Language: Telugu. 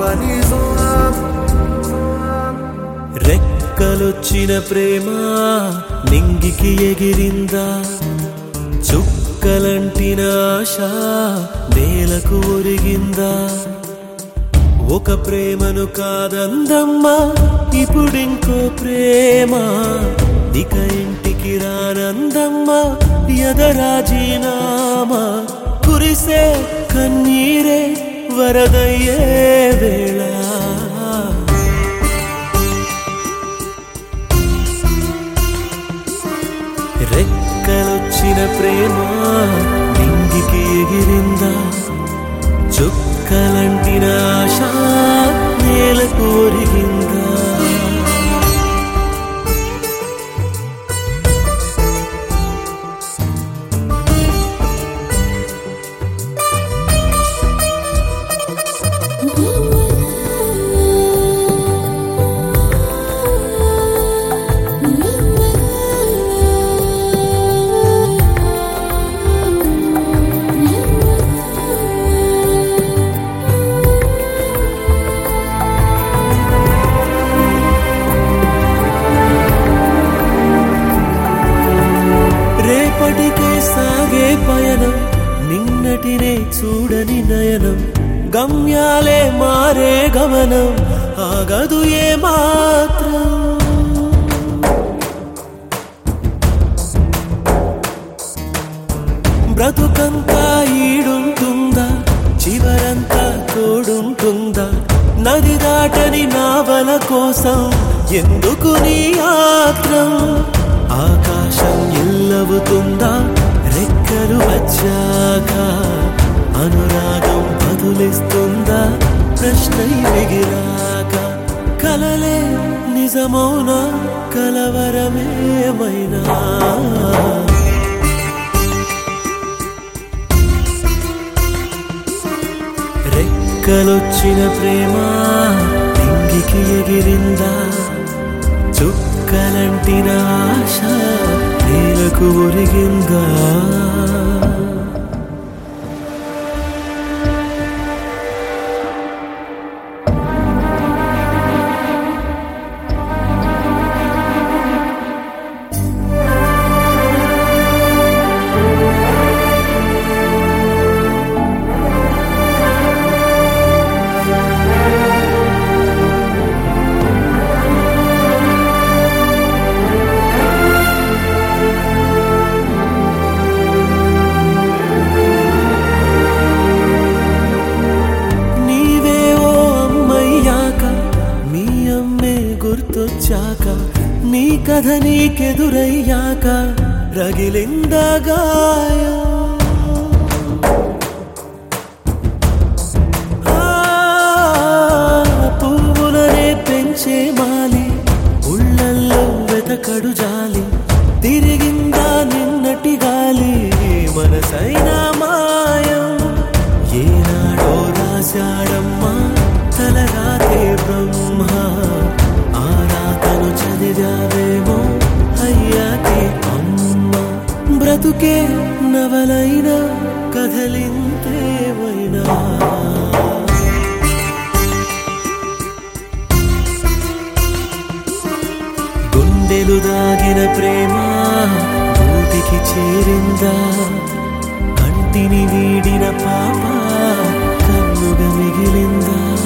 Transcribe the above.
రెక్కలొచ్చిన ప్రేమ నింగికి ఎగిరిందా చుక్కలంటిన ఆశ నేలకు ఒరిగిందా ఒక ప్రేమను కాదందమ్మా ఇప్పుడింకో ప్రేమ ఇక ఇంటికి రానందమ్మా ఎదరాజీనామా కురిసే కన్నీరే వరదయ్యే వేళ రెక్కలొచ్చిన ప్రేమ నింగికి ఎగిరిందా చుక్కలంటిన ఆశ నేలకు ఒరిగిందా రేపటికే సాగే పయనం నిన్నటినే చూడని నయనం గమ్యాలే మారే గమనం ఆగదు ఏ మాత్రం బ్రతుకంతా ఈడుంటుందా చివరంతా తోడుంటుందా నది దాటని నావల కోసం ఎందుకు నీ ఆత్రం ఆకాశం ఎల్లవుతుందా రెక్కలు వచ్చాక అనురాగం బదులిస్తుందా ప్రశ్నై మిగిలాక కలలే నిజమౌనా కలవరమేమైనా రెక్కలొచ్చిన ప్రేమ నింగికి ఎగిరిందా చుక్కలంటిన ఆశ నేలకు ఒరిగిందా నీవే ఓ అమ్మయ్యాక మీ అమ్మే గుర్తొచ్చాక నీ కథ నీకెదురయ్యాక రగిలిందా గాయం ఆ, పువ్వులనే పెంచే మాలి ఉళ్ళల్లో వెతకడు జాలి తిరిగిందా నిన్నటి గాలి మనసైన మాయం ఏనాడో రాశాడమ్మా తలరాతే బ్రహ్మ ఆ రాతను చదివావేమో అయ్యాకే అమ్మ బ్రతుకే నవలైన కథలింతేమైనా గుండెలు దాగిన ప్రేమ బూటికి చేరిందా కంటిని వీడిన పాప కన్నుగా మిగిలిందా